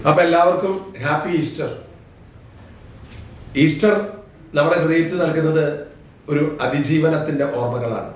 അപ്പൊ എല്ലാവർക്കും happy Easter Easter നമ്മുടെ ഹൃദയത്തിൽ നൽകുന്നത് ഒരു അതിജീവനത്തിന്റെ ഓർമ്മകളാണ്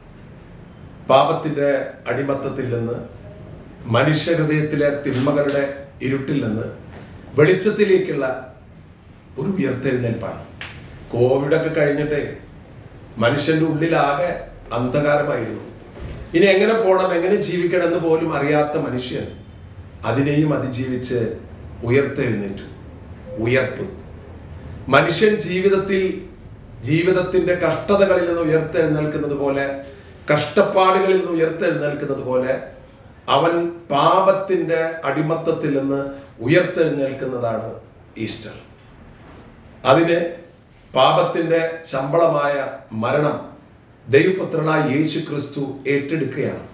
പാപത്തിന്റെ അടിമത്തത്തിൽ നിന്ന് മനുഷ്യ ഹൃദയത്തിലെ തിന്മകളുടെ ഇരുട്ടിൽ നിന്ന് വെളിച്ചത്തിലേക്കുള്ള ഒരു ഉയർത്തെഴുന്നേൽപ്പാണ് കോവിഡൊക്കെ കഴിഞ്ഞിട്ട് മനുഷ്യന്റെ ഉള്ളിലാകെ അന്ധകാരമായിരുന്നു ഇനി എങ്ങനെ പോകണം എങ്ങനെ ജീവിക്കണം എന്ന് പോലും അറിയാത്ത മനുഷ്യൻ അതിനെയും അതിജീവിച്ച് ഉയർത്തെഴുന്നേറ്റു ഉയർപ്പ് മനുഷ്യൻ ജീവിതത്തിൽ ജീവിതത്തിന്റെ കഷ്ടതകളിൽ നിന്ന് ഉയർത്തെഴുന്നേൽക്കുന്നത് പോലെ കഷ്ടപ്പാടുകളിൽ നിന്ന് ഉയർത്തെഴുന്നേൽക്കുന്നത് പോലെ അവൻ പാപത്തിന്റെ അടിമത്തത്തിൽ നിന്ന് ഉയർത്തെഴുന്നേൽക്കുന്നതാണ് ഈസ്റ്റർ അതിന് പാപത്തിന്റെ ശമ്പളമായ മരണം ദൈവപുത്രനായ യേശു ക്രിസ്തു ഏറ്റെടുക്കുകയാണ്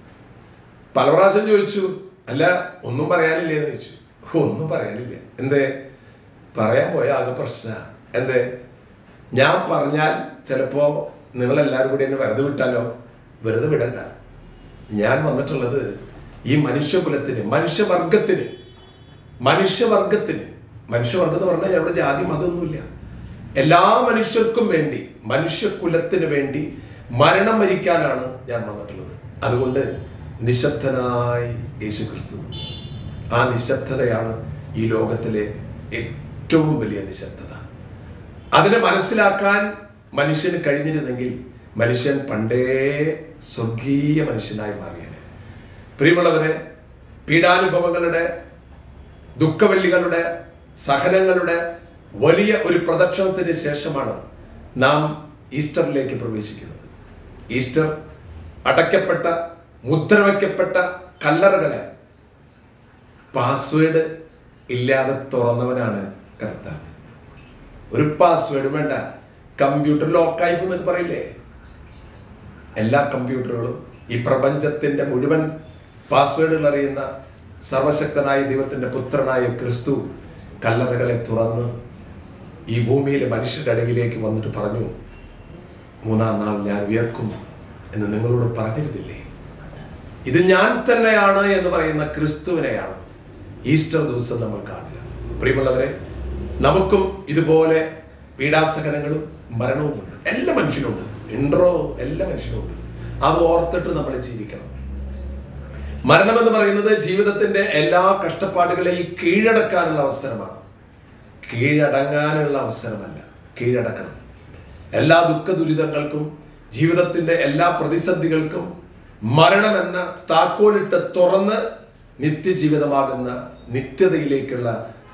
പല പ്രാവശ്യം ചോദിച്ചു അല്ല ഒന്നും പറയാനില്ലേ എന്ന് ചോദിച്ചു ഒന്നും പറയാനില്ല എന്തേ പറയാൻ പോയ ആകെ പ്രശ്ന എന്തേ ഞാൻ പറഞ്ഞാൽ ചിലപ്പോ നിങ്ങളെല്ലാവരും കൂടി എന്നെ വെറുതെ വിട്ടാലോ വെറുതെ വിടണ്ട ഞാൻ വന്നിട്ടുള്ളത് ഈ മനുഷ്യകുലത്തിന് മനുഷ്യവർഗത്തിന് മനുഷ്യവർഗത്തിന് മനുഷ്യവർഗം എന്ന് പറഞ്ഞാൽ ഇവിടെ ജാതി മതമൊന്നുമില്ല എല്ലാ മനുഷ്യർക്കും വേണ്ടി മനുഷ്യകുലത്തിന് വേണ്ടി മരണം വരിക്കാനാണ് ഞാൻ വന്നിട്ടുള്ളത് അതുകൊണ്ട് നിശബ്ദനായി യേശു ക്രിസ്തു ആ നിശബ്ദതയാണ് ഈ ലോകത്തിലെ ഏറ്റവും വലിയ നിശബ്ദത അതിനെ മനസ്സിലാക്കാൻ മനുഷ്യന് കഴിഞ്ഞിരുന്നെങ്കിൽ മനുഷ്യൻ പണ്ടേ സ്വർഗീയ മനുഷ്യനായി മാറിയത് പ്രിയമുള്ളവരെ പീഡാനുഭവങ്ങളുടെ ദുഃഖവെള്ളികളുടെ സഹനങ്ങളുടെ വലിയ ഒരു പ്രദക്ഷിണത്തിന് ശേഷമാണ് നാം ഈസ്റ്ററിലേക്ക് പ്രവേശിക്കുന്നത് ഈസ്റ്റർ അടയ്ക്കപ്പെട്ട മുദ്രവയ്ക്കപ്പെട്ട കല്ലറകളെ പാസ്വേഡ് ഇല്ലാതെ തുറന്നവനാണ് കർത്താവ് ഒരു പാസ്വേഡ് വേണ്ട കമ്പ്യൂട്ടർ ലോക്കായി എന്നൊക്കെ പറയില്ലേ എല്ലാ കമ്പ്യൂട്ടറുകളും ഈ പ്രപഞ്ചത്തിന്റെ മുഴുവൻ പാസ്വേഡുകൾ അറിയുന്ന സർവശക്തനായ ദൈവത്തിന്റെ പുത്രനായ ക്രിസ്തു കല്ലറകളെ തുറന്ന് ഈ ഭൂമിയിലെ മനുഷ്യരുടെ അടകിലേക്ക് വന്നിട്ട് പറഞ്ഞു മൂന്നാം നാൾ ഞാൻ ഉയർക്കും എന്ന് നിങ്ങളോട് പറഞ്ഞിരുന്നില്ലേ ഇത് ഞാൻ തന്നെയാണ് എന്ന് പറയുന്ന ക്രിസ്തുവിനെയാണ് ഈസ്റ്റർ ദിവസം നമ്മൾ കാണുക പ്രിയമുള്ളവരെ നമുക്കും ഇതുപോലെ പീഡാസഹനങ്ങളും മരണവുമുണ്ട് എല്ലാ മനുഷ്യനുണ്ട് ഇൻട്രോ എല്ലാ മനുഷ്യനുണ്ട് അത് ഓർത്തിട്ട് നമ്മൾ ജീവിക്കണം മരണം എന്ന് പറയുന്നത് ജീവിതത്തിന്റെ എല്ലാ കഷ്ടപ്പാടുകളെയും കീഴടക്കാനുള്ള അവസരമാണ് കീഴടങ്ങാനുള്ള അവസരമല്ല കീഴടക്കണം എല്ലാ ദുഃഖ ദുരിതങ്ങൾക്കും ജീവിതത്തിന്റെ എല്ലാ പ്രതിസന്ധികൾക്കും മരണമെന്ന താക്കോലിട്ട് തുറന്ന് നിത്യജീവിതമാകുന്ന നിത്യതയിലേക്കുള്ള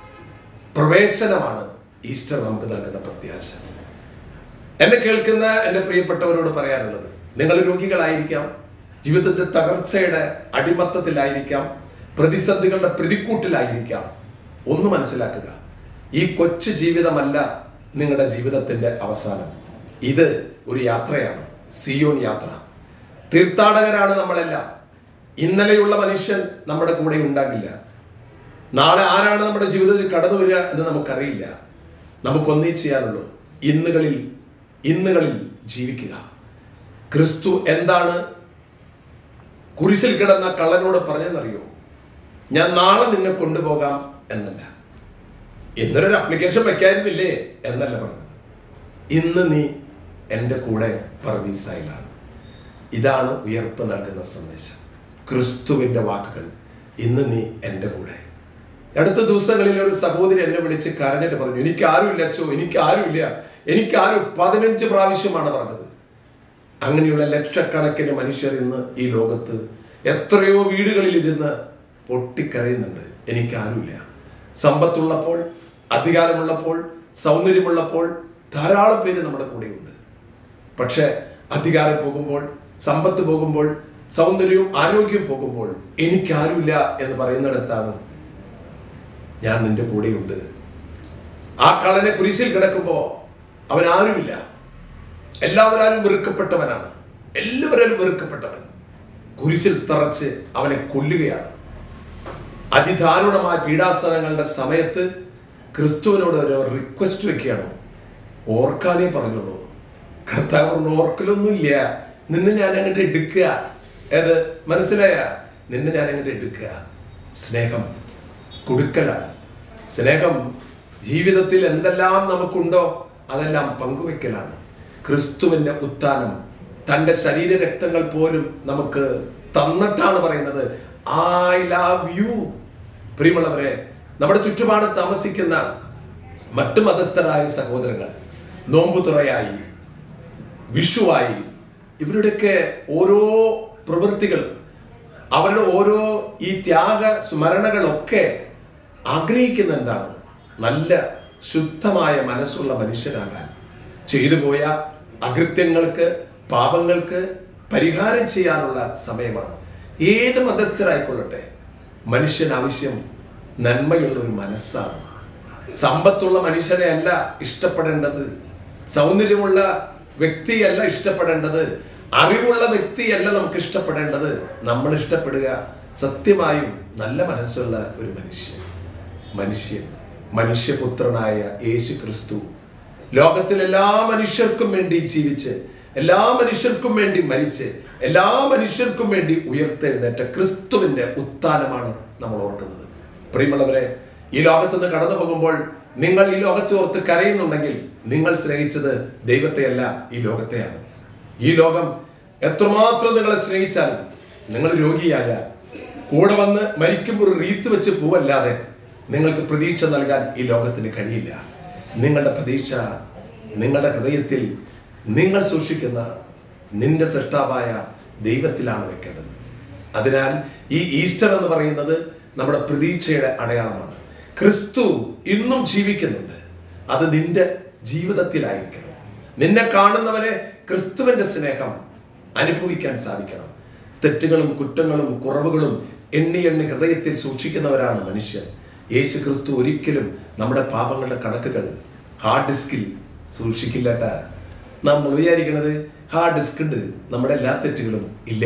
പ്രവേശനമാണ് ഈസ്റ്റർ നമുക്ക് നൽകുന്ന പ്രത്യാശ എന്നെ കേൾക്കുന്ന എൻ്റെ പ്രിയപ്പെട്ടവരോട് പറയാനുള്ളത് നിങ്ങൾ രോഗികളായിരിക്കാം ജീവിതത്തിന്റെ തകർച്ചയുടെ അടിമത്തത്തിലായിരിക്കാം പ്രതിസന്ധികളുടെ പ്രതിക്കൂട്ടിലായിരിക്കാം ഒന്ന് മനസ്സിലാക്കുക ഈ കൊച്ചു ജീവിതമല്ല നിങ്ങളുടെ ജീവിതത്തിന്റെ അവസാനം ഇത് ഒരു യാത്രയാണ് സിയോൻ യാത്ര തീർത്ഥാടകരാണ് നമ്മളെല്ലാം ഇന്നലെയുള്ള മനുഷ്യൻ നമ്മുടെ കൂടെ ഉണ്ടാകില്ല നാളെ ആരാണ് നമ്മുടെ ജീവിതത്തിൽ കടന്നു വരിക എന്ന് നമുക്കറിയില്ല നമുക്കൊന്നേ ചെയ്യാനുള്ളൂ ഇന്നുകളിൽ ഇന്നുകളിൽ ജീവിക്കുക ക്രിസ്തു എന്താണ് കുരിശിൽ കിടന്ന കള്ളനോട് പറഞ്ഞെന്നറിയോ ഞാൻ നാളെ നിന്നെ കൊണ്ടുപോകാം എന്നല്ല ഇന്നൊരു അപ്ലിക്കേഷൻ വെക്കായിരുന്നില്ലേ എന്നല്ല പറഞ്ഞത് ഇന്ന് നീ എൻ്റെ കൂടെ പറദീസായിലാണ് ഇതാണ് ഉയർപ്പ് നൽകുന്ന സന്ദേശം ക്രിസ്തുവിൻ്റെ വാക്കുകൾ ഇന്ന് നീ എൻ്റെ കൂടെ അടുത്ത ദിവസങ്ങളിൽ ഒരു സഹോദരി എന്നെ വിളിച്ച് കരഞ്ഞിട്ട് പറഞ്ഞു എനിക്ക് ആരുമില്ല അച്ചോ എനിക്ക് ആരുമില്ല എനിക്ക് ആരും പതിനഞ്ച് പ്രാവശ്യമാണ് പറഞ്ഞത് അങ്ങനെയുള്ള ലക്ഷക്കണക്കിന് മനുഷ്യർ ഇന്ന് ഈ ലോകത്ത് എത്രയോ വീടുകളിലിരുന്ന് പൊട്ടിക്കരയുന്നുണ്ട് എനിക്ക് ആരുമില്ല സമ്പത്തുള്ളപ്പോൾ അധികാരമുള്ളപ്പോൾ സൗന്ദര്യമുള്ളപ്പോൾ ധാരാളം പേര് നമ്മുടെ കൂടെയുണ്ട് പക്ഷെ അധികാരം പോകുമ്പോൾ സമ്പത്ത് പോകുമ്പോൾ സൗന്ദര്യവും ആരോഗ്യവും പോകുമ്പോൾ എനിക്കാരുമില്ല എന്ന് പറയുന്നിടത്താണ് ഞാൻ നിന്റെ കൂടെയുണ്ട് ആ കളനെ കുരിശിൽ കിടക്കുമ്പോൾ അവൻ ആരുമില്ല എല്ലാവരാലും വെറുക്കപ്പെട്ടവനാണ് എല്ലാവരാലും വെറുക്കപ്പെട്ടവൻ കുരിശിൽ തറച്ച് അവനെ കൊല്ലുകയാണ് അതിദാരുണമായ പീഡാസനങ്ങളുടെ സമയത്ത് ക്രിസ്തുവിനോട് ഒരു റിക്വസ്റ്റ് വെക്കുകയാണ് ഓർക്കാനേ പറഞ്ഞുള്ളൂ കർത്താവ് പറഞ്ഞു ഓർക്കലൊന്നുമില്ല നിന്നെ ഞാൻ അങ്ങോട്ട് എടുക്കുക ഏത് മനസ്സിലായ നിന്നെ ഞാൻ അങ്ങോട്ട് എടുക്കുക സ്നേഹം കൊടുക്കലാണ് സ്നേഹം ജീവിതത്തിൽ എന്തെല്ലാം നമുക്കുണ്ടോ അതെല്ലാം പങ്കുവെക്കലാണ് ക്രിസ്തുവിൻ്റെ ഉത്ഥാനം തൻ്റെ ശരീരരക്തങ്ങൾ പോലും നമുക്ക് തന്നിട്ടാണ് പറയുന്നത് ഐ ലവ് യു പ്രിയമുള്ളവരെ നമ്മുടെ ചുറ്റുപാട് താമസിക്കുന്ന മറ്റു മതസ്ഥരായ സഹോദരങ്ങൾ നോമ്പുതുറയായി വിഷുവായി ഇവരുടെയൊക്കെ ഓരോ പ്രവൃത്തികൾ അവരുടെ ഓരോ ഈ ത്യാഗ സ്മരണകളൊക്കെ ആഗ്രഹിക്കുന്ന എന്താണ് നല്ല ശുദ്ധമായ മനസ്സുള്ള മനുഷ്യനാകാൻ ചെയ്തു പോയ അകൃത്യങ്ങൾക്ക് പാപങ്ങൾക്ക് പരിഹാരം ചെയ്യാനുള്ള സമയമാണ് ഏത് മതസ്ഥരായിക്കൊള്ളട്ടെ മനുഷ്യൻ ആവശ്യം നന്മയുള്ള ഒരു മനസ്സാണ് സമ്പത്തുള്ള മനുഷ്യനെ അല്ല ഇഷ്ടപ്പെടേണ്ടത് സൗന്ദര്യമുള്ള വ്യക്തിയല്ല ഇഷ്ടപ്പെടേണ്ടത് അറിവുള്ള വ്യക്തിയല്ല നമുക്ക് ഇഷ്ടപ്പെടേണ്ടത് നമ്മൾ ഇഷ്ടപ്പെടുക സത്യമായും നല്ല മനസ്സുള്ള ഒരു മനുഷ്യൻ മനുഷ്യൻ മനുഷ്യപുത്രനായ യേശു ക്രിസ്തു ലോകത്തിൽ എല്ലാ മനുഷ്യർക്കും വേണ്ടി ജീവിച്ച് എല്ലാ മനുഷ്യർക്കും വേണ്ടി മരിച്ച് എല്ലാ മനുഷ്യർക്കും വേണ്ടി ഉയർത്തെഴുന്നേറ്റ ക്രിസ്തുവിന്റെ ഉത്ഥാനമാണ് നമ്മൾ ഓർക്കുന്നത് പ്രിയമുള്ളവരെ ഈ ലോകത്ത് നിന്ന് കടന്നു പോകുമ്പോൾ നിങ്ങൾ ഈ ലോകത്തെ ഓർത്ത് കരയുന്നുണ്ടെങ്കിൽ നിങ്ങൾ സ്നേഹിച്ചത് ദൈവത്തെയല്ല ഈ ലോകത്തെയാണ് ഈ ലോകം എത്രമാത്രം നിങ്ങളെ സ്നേഹിച്ചാലും നിങ്ങൾ രോഗിയായാൽ കൂടെ വന്ന് മരിക്കുമ്പോൾ ഒരു റീത്ത് വെച്ച് പോവല്ലാതെ നിങ്ങൾക്ക് പ്രതീക്ഷ നൽകാൻ ഈ ലോകത്തിന് കഴിയില്ല നിങ്ങളുടെ പ്രതീക്ഷ നിങ്ങളുടെ ഹൃദയത്തിൽ നിങ്ങൾ സൂക്ഷിക്കുന്ന നിന്റെ സൃഷ്ടാവായ ദൈവത്തിലാണ് വെക്കേണ്ടത് അതിനാൽ ഈ ഈസ്റ്റർ എന്ന് പറയുന്നത് നമ്മുടെ പ്രതീക്ഷയുടെ അടയാളമാണ് ക്രിസ്തു ഇന്നും ജീവിക്കുന്നുണ്ട് അത് നിന്റെ ജീവിതത്തിലായിരിക്കണം നിന്നെ കാണുന്നവരെ ക്രിസ്തുവിന്റെ സ്നേഹം അനുഭവിക്കാൻ സാധിക്കണം തെറ്റുകളും കുറ്റങ്ങളും കുറവുകളും എണ്ണി എണ്ണി ഹൃദയത്തിൽ സൂക്ഷിക്കുന്നവരാണ് മനുഷ്യർ യേശു ക്രിസ്തു ഒരിക്കലും നമ്മുടെ പാപങ്ങളുടെ കണക്കുകൾ ഹാർഡ് ഡിസ്കിൽ സൂക്ഷിക്കില്ലട്ട നമ്മൾ വിചാരിക്കണത് ഹാർഡ് ഡിസ്ക് ഉണ്ട് നമ്മുടെ എല്ലാ തെറ്റുകളും ഇല്ല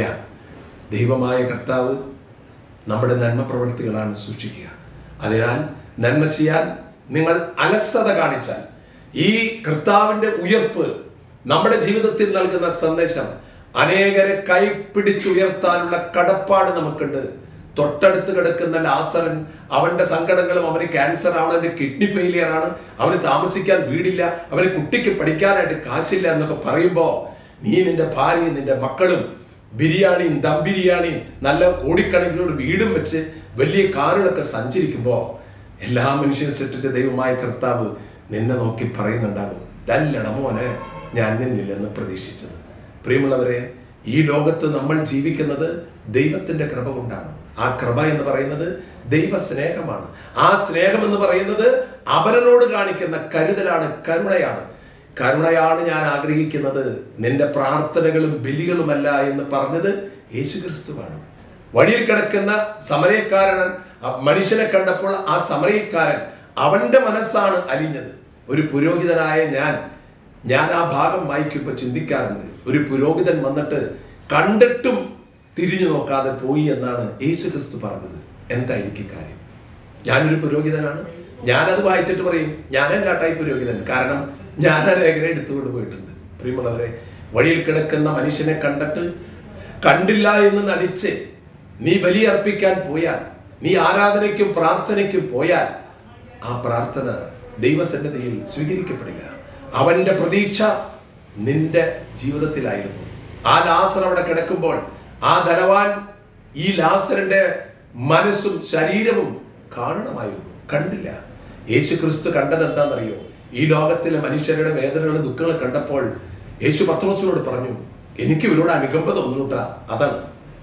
ദൈവമായ കർത്താവ് നമ്മുടെ നന്മ പ്രവൃത്തികളാണ് സൂക്ഷിക്കുക അതിനാൽ നന്മ ചെയ്യാൻ നിങ്ങൾ അലസത കാണിച്ചാൽ ഈ കർത്താവിന്റെ ഉയർപ്പ് നമ്മുടെ ജീവിതത്തിൽ നൽകുന്ന സന്ദേശം അനേകരെ കൈപ്പിടിച്ചുയർത്താനുള്ള കടപ്പാട് നമുക്കുണ്ട് തൊട്ടടുത്ത് കിടക്കുന്ന ലാസറൻ അവന്റെ സങ്കടങ്ങളും അവന് ക്യാൻസർ ആണ് അവന്റെ കിഡ്നി ഫെയിലിയർ ആണ് അവന് താമസിക്കാൻ വീടില്ല അവന് കുട്ടിക്ക് പഠിക്കാനായിട്ട് കാശില്ല എന്നൊക്കെ പറയുമ്പോൾ നീ നിന്റെ ഭാര്യയും നിന്റെ മക്കളും ബിരിയാണിയും ദം ബിരിയാണിയും നല്ല കോടിക്കണക്കിനോട് വീടും വെച്ച് വലിയ കാറുകളൊക്കെ സഞ്ചരിക്കുമ്പോൾ എല്ലാ മനുഷ്യനും സൃഷ്ടിച്ച ദൈവമായ കർത്താവ് നിന്നെ നോക്കി പറയുന്നുണ്ടാകും ഡല്ലട മോനെ ഞാൻ നിന്നില്ലെന്ന് പ്രതീക്ഷിച്ചത് പ്രിയമുള്ളവരെ ഈ ലോകത്ത് നമ്മൾ ജീവിക്കുന്നത് ദൈവത്തിന്റെ കൃപ കൊണ്ടാണ് ആ കൃപ എന്ന് പറയുന്നത് ദൈവ സ്നേഹമാണ് ആ സ്നേഹം എന്ന് പറയുന്നത് അവരനോട് കാണിക്കുന്ന കരുതലാണ് കരുണയാണ് കരുണയാണ് ഞാൻ ആഗ്രഹിക്കുന്നത് നിന്റെ പ്രാർത്ഥനകളും ബലികളുമല്ല എന്ന് പറഞ്ഞത് യേശു ക്രിസ്തുവാണ് വഴിയിൽ കിടക്കുന്ന സമരക്കാരൻ ആ മനുഷ്യനെ കണ്ടപ്പോൾ ആ സമരക്കാരൻ അവന്റെ മനസ്സാണ് അലിഞ്ഞത് ഒരു പുരോഹിതനായ ഞാൻ ഞാൻ ആ ഭാഗം വായിക്കുമ്പോൾ ചിന്തിക്കാറുണ്ട് ഒരു പുരോഹിതൻ വന്നിട്ട് കണ്ടിട്ടും തിരിഞ്ഞു നോക്കാതെ പോയി എന്നാണ് യേശു ക്രിസ്തു പറഞ്ഞത് എന്തായിരിക്കും കാര്യം ഞാനൊരു പുരോഹിതനാണ് ഞാനത് വായിച്ചിട്ട് പറയും ഞാനല്ലാട്ടായി പുരോഹിതൻ കാരണം ഞാൻ ആ ലേഖനം എടുത്തുകൊണ്ട് പോയിട്ടുണ്ട് പ്രിയമുള്ളവരെ വഴിയിൽ കിടക്കുന്ന മനുഷ്യനെ കണ്ടിട്ട് കണ്ടില്ല എന്ന് നടിച്ച് നീ ബലിയർപ്പിക്കാൻ പോയാൽ നീ ആരാധനയ്ക്കും പ്രാർത്ഥനയ്ക്കും പോയാൽ ആ പ്രാർത്ഥന ദൈവസന്നദ്ധയിൽ സ്വീകരിക്കപ്പെടുക അവന്റെ പ്രതീക്ഷ നിന്റെ ജീവിതത്തിലായിരുന്നു ആ ലാസർ അവിടെ കിടക്കുമ്പോൾ ആ ധനവാൻ ഈ ലാസറിന്റെ മനസ്സും ശരീരവും കാണണമായിരുന്നു കണ്ടില്ല യേശു ക്രിസ്തു കണ്ടത് എന്താണെന്നറിയോ ഈ ലോകത്തിലെ മനുഷ്യരുടെ വേദനകളും ദുഃഖങ്ങളും കണ്ടപ്പോൾ യേശു പത്രോസിനോട് പറഞ്ഞു എനിക്ക് ഇവരോട് അനുകമ്പ തോന്നുന്നുട്ടാ അതാണ്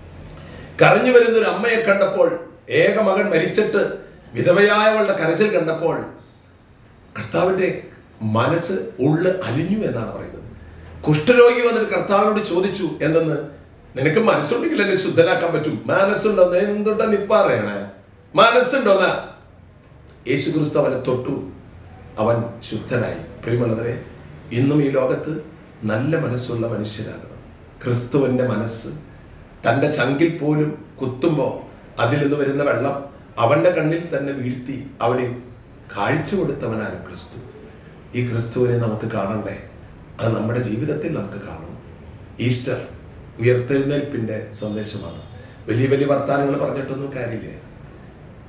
കരഞ്ഞു വരുന്ന ഒരു അമ്മയെ കണ്ടപ്പോൾ ഏക മകൻ മരിച്ചിട്ട് വിധവയായവളുടെ കരച്ചിൽ കണ്ടപ്പോൾ കർത്താവിന്റെ മനസ്സ് ഉള്ള് അലിഞ്ഞു എന്നാണ് പറയുന്നത് കുഷ്ഠരോഗി വന്നിട്ട് കർത്താവിനോട് ചോദിച്ചു എന്തെന്ന് നിനക്ക് മനസ്സുണ്ടെങ്കിൽ എന്നെ ശുദ്ധനാക്കാൻ പറ്റും മനസ്സുണ്ടോന്ന് എന്തുണ്ടാ നീ പറയണേ മനസ്സുണ്ടോന്ന് യേശു ക്രിസ്തു അവനെ തൊട്ടു അവൻ ശുദ്ധനായി പ്രിയമുള്ളവരെ ഇന്നും ഈ ലോകത്ത് നല്ല മനസ്സുള്ള മനുഷ്യരാകണം ക്രിസ്തുവിൻ്റെ മനസ്സ് തൻ്റെ ചങ്കിൽ പോലും കുത്തുമ്പോൾ അതിൽ നിന്ന് വരുന്ന വെള്ളം അവൻ്റെ കണ്ണിൽ തന്നെ വീഴ്ത്തി അവന് കാഴ്ച കൊടുത്തവനാണ് ക്രിസ്തു ഈ ക്രിസ്തുവിനെ നമുക്ക് കാണണ്ടേ അത് നമ്മുടെ ജീവിതത്തിൽ നമുക്ക് കാണണം ഈസ്റ്റർ ഉയർത്തെഴുന്നേൽപ്പിൻ്റെ സന്ദേശമാണ് വലിയ വലിയ വർത്തമാനങ്ങൾ പറഞ്ഞിട്ടൊന്നും കാര്യമില്ല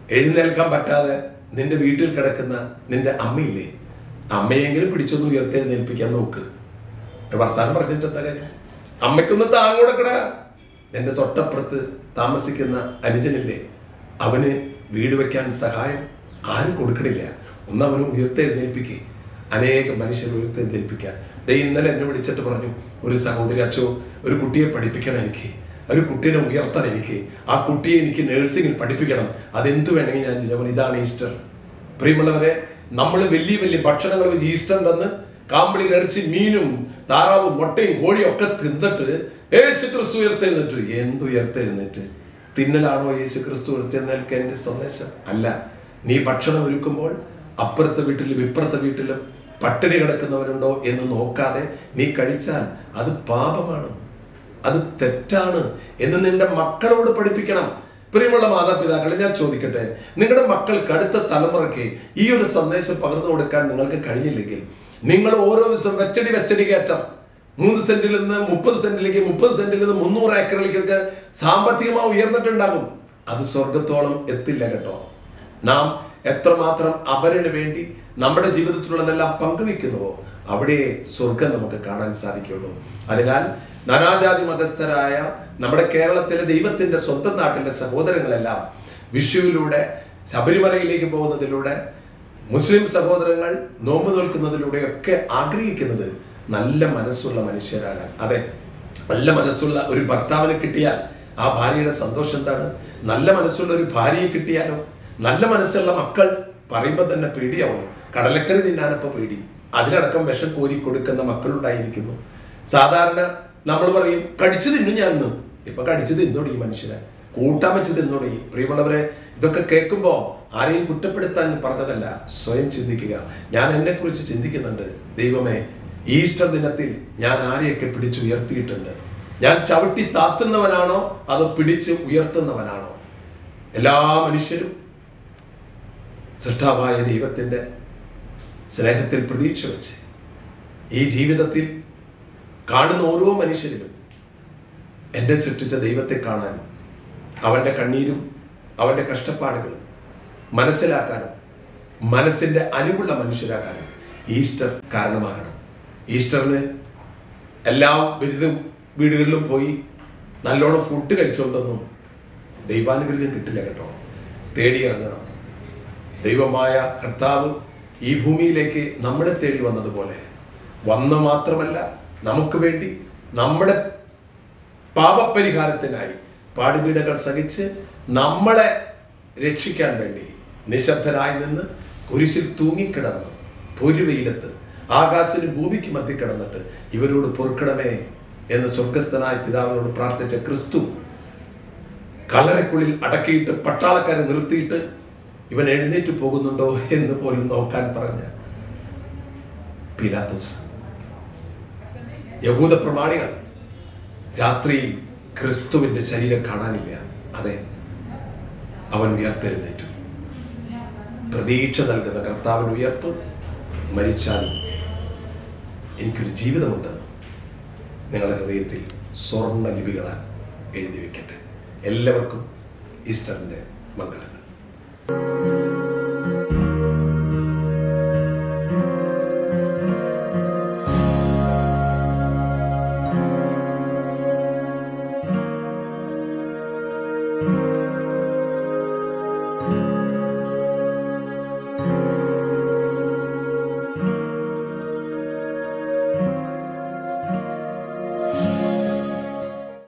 എഴുന്നേൽക്കാൻ പറ്റാതെ നിന്റെ വീട്ടിൽ കിടക്കുന്ന നിന്റെ അമ്മയില്ലേ അമ്മയെങ്കിലും പിടിച്ചൊന്ന് ഉയർത്തെഴുന്നേൽപ്പിക്കാൻ നോക്ക് ഒരു വർത്താനം പറഞ്ഞിട്ട് എന്താ കാര്യം അമ്മയ്ക്കൊന്ന് താങ്ങ് കൊടുക്കടാ നിന്റെ തൊട്ടപ്പുറത്ത് താമസിക്കുന്ന അനുജനില്ലേ അവന് വീട് വെക്കാൻ സഹായം ആരും കൊടുക്കണില്ല ഒന്ന് അവന് ഉയർത്തെഴുന്നേൽപ്പിക്കേ അനേകം മനുഷ്യർ ഉയർത്തെഴുന്നേൽപ്പിക്കാൻ ദേ ഇന്നലെ എന്നെ വിളിച്ചിട്ട് പറഞ്ഞു ഒരു സഹോദരി അച്ചോ ഒരു കുട്ടിയെ പഠിപ്പിക്കണം എനിക്ക് ഒരു കുട്ടീനെ ഉയർത്താൻ എനിക്ക് ആ കുട്ടിയെ എനിക്ക് നഴ്സിംഗിൽ പഠിപ്പിക്കണം അതെന്ത് വേണമെങ്കിൽ ഞാൻ ചെയ്യാൻ ഇതാണ് ഈസ്റ്റർ പ്രിയമുള്ളവരെ നമ്മൾ വലിയ വലിയ ഭക്ഷണങ്ങൾ വെച്ച് ഈസ്റ്ററിൻ്റെ അന്ന് കാമ്പിളി ഇറച്ചി മീനും താറാവും മുട്ടയും കോഴിയും ഒക്കെ തിന്നിട്ട് യേശു ക്രിസ്തു ഉയർത്തെഴുന്നിട്ട് എന്ത് ഉയർത്തെഴുന്നേറ്റ് തിന്നലാണോ യേശു ക്രിസ്തു ഉയർത്തെഴുന്നേൽക്കേണ്ട സന്ദേശം അല്ല നീ ഭക്ഷണം ഒരുക്കുമ്പോൾ അപ്പുറത്തെ വീട്ടിലും ഇപ്പുറത്തെ വീട്ടിലും പട്ടിണി കിടക്കുന്നവരുണ്ടോ എന്ന് നോക്കാതെ നീ കഴിച്ചാൽ അത് പാപമാണ് അത് തെറ്റാണ് എന്ന് നിന്റെ മക്കളോട് പഠിപ്പിക്കണം പ്രിയമുള്ള മാതാപിതാക്കളെ ഞാൻ ചോദിക്കട്ടെ നിങ്ങളുടെ മക്കൾക്ക് അടുത്ത തലമുറയ്ക്ക് ഈ ഒരു സന്ദേശം പകർന്നു കൊടുക്കാൻ നിങ്ങൾക്ക് കഴിഞ്ഞില്ലെങ്കിൽ നിങ്ങൾ ഓരോ ദിവസം വെച്ചടി വെച്ചടി കയറ്റം മൂന്ന് സെന്റിൽ നിന്ന് മുപ്പത് സെന്റിലേക്ക് മുപ്പത് സെന്റിൽ നിന്ന് മുന്നൂറ് ഏക്കറിലേക്കൊക്കെ സാമ്പത്തികമായി ഉയർന്നിട്ടുണ്ടാകും അത് സ്വർഗത്തോളം എത്തില്ല കേട്ടോ നാം എത്രമാത്രം അവരിന് വേണ്ടി നമ്മുടെ ജീവിതത്തിലുള്ളതെല്ലാം പങ്കുവെക്കുന്നുവോ അവിടെ സ്വർഗം നമുക്ക് കാണാൻ സാധിക്കുള്ളൂ അതിനാൽ നാനാജാതി മതസ്ഥരായ നമ്മുടെ കേരളത്തിലെ ദൈവത്തിന്റെ സ്വന്തം നാട്ടിലെ സഹോദരങ്ങളെല്ലാം വിഷുവിലൂടെ ശബരിമലയിലേക്ക് പോകുന്നതിലൂടെ മുസ്ലിം സഹോദരങ്ങൾ നോമ്പ് നോൽക്കുന്നതിലൂടെയൊക്കെ ആഗ്രഹിക്കുന്നത് നല്ല മനസ്സുള്ള മനുഷ്യരാകാൻ അതെ നല്ല മനസ്സുള്ള ഒരു ഭർത്താവിനെ കിട്ടിയാൽ ആ ഭാര്യയുടെ സന്തോഷം എന്താണ് നല്ല മനസ്സുള്ള ഒരു ഭാര്യയെ കിട്ടിയാലോ നല്ല മനസ്സുള്ള മക്കൾ പറയുമ്പോൾ തന്നെ പേടിയാവണം കടലക്കറി തിന്നാനപ്പോൾ പേടി അതിലടക്കം വിഷം കോരി കൊടുക്കുന്ന മക്കളുണ്ടായിരിക്കുന്നു സാധാരണ നമ്മൾ പറയും കടിച്ചു തിന്നു ഞാൻ ഇന്ന് ഇപ്പൊ കടിച്ചു തിന്നോടി മനുഷ്യനെ കൂട്ടാൻ വെച്ച് തിന്നോടി പ്രിയമുള്ളവരെ ഇതൊക്കെ കേൾക്കുമ്പോൾ ആരെയും കുറ്റപ്പെടുത്താൻ പറഞ്ഞതല്ല സ്വയം ചിന്തിക്കുക ഞാൻ എന്നെ കുറിച്ച് ചിന്തിക്കുന്നുണ്ട് ദൈവമേ ഈസ്റ്റർ ദിനത്തിൽ ഞാൻ ആരെയൊക്കെ പിടിച്ചു ഉയർത്തിയിട്ടുണ്ട് ഞാൻ ചവിട്ടി താത്തുന്നവനാണോ അതോ പിടിച്ച് ഉയർത്തുന്നവനാണോ എല്ലാ മനുഷ്യരും സൃഷ്ടാവായ ദൈവത്തിൻ്റെ സ്നേഹത്തിൽ പ്രതീക്ഷ വെച്ച് ഈ ജീവിതത്തിൽ കാണുന്ന ഓരോ മനുഷ്യരിലും എന്നെ സൃഷ്ടിച്ച ദൈവത്തെ കാണാനും അവൻ്റെ കണ്ണീരും അവൻ്റെ കഷ്ടപ്പാടുകളും മനസ്സിലാക്കാനും മനസ്സിൻ്റെ അലിവുള്ള മനുഷ്യരാകാനും ഈസ്റ്റർ കാരണമാകണം ഈസ്റ്ററിന് എല്ലാ ബിരുദ വീടുകളിലും പോയി നല്ലോണം ഫുഡ് കഴിച്ചുകൊണ്ടൊന്നും ദൈവാനുഗ്രഹം കിട്ടില്ല കേട്ടോ തേടിയിറങ്ങണം ദൈവമായ കർത്താവ് ഈ ഭൂമിയിലേക്ക് നമ്മളെ തേടി വന്നതുപോലെ വന്ന് മാത്രമല്ല നമുക്ക് വേണ്ടി നമ്മുടെ പാപപരിഹാരത്തിനായി പാടുപീടകൾ സഹിച്ച് നമ്മളെ രക്ഷിക്കാൻ വേണ്ടി നിശബ്ദനായി നിന്ന് കുരിശിൽ തൂങ്ങിക്കിടന്ന് പൊരുവെയിലത്ത് ആകാശത്തിന് ഭൂമിക്ക് മധ്യ കിടന്നിട്ട് ഇവരോട് പൊറുക്കണമേ എന്ന് സ്വർഗസ്ഥനായ പിതാവിനോട് പ്രാർത്ഥിച്ച ക്രിസ്തു കളറയ്ക്കുള്ളിൽ അടക്കിയിട്ട് പട്ടാളക്കാരെ നിർത്തിയിട്ട് ഇവൻ എഴുന്നേറ്റ് പോകുന്നുണ്ടോ എന്ന് പോലും നോക്കാൻ പറഞ്ഞ പിലാത്തോസ് യഹൂദ പ്രമാണികൾ രാത്രിയിൽ ക്രിസ്തുവിന്റെ ശരീരം കാണാനില്ല അതെ അവൻ ഉയർത്തെഴുന്നേറ്റു പ്രതീക്ഷ നൽകുന്ന കർത്താവിന് ഉയർപ്പ് മരിച്ചാലും എനിക്കൊരു ജീവിതമുണ്ടെന്ന് നിങ്ങളുടെ ഹൃദയത്തിൽ സ്വർണ്ണ ലിപികളാൽ എഴുതി വെക്കട്ടെ എല്ലാവർക്കും ഈസ്റ്ററിൻ്റെ മംഗളങ്ങൾ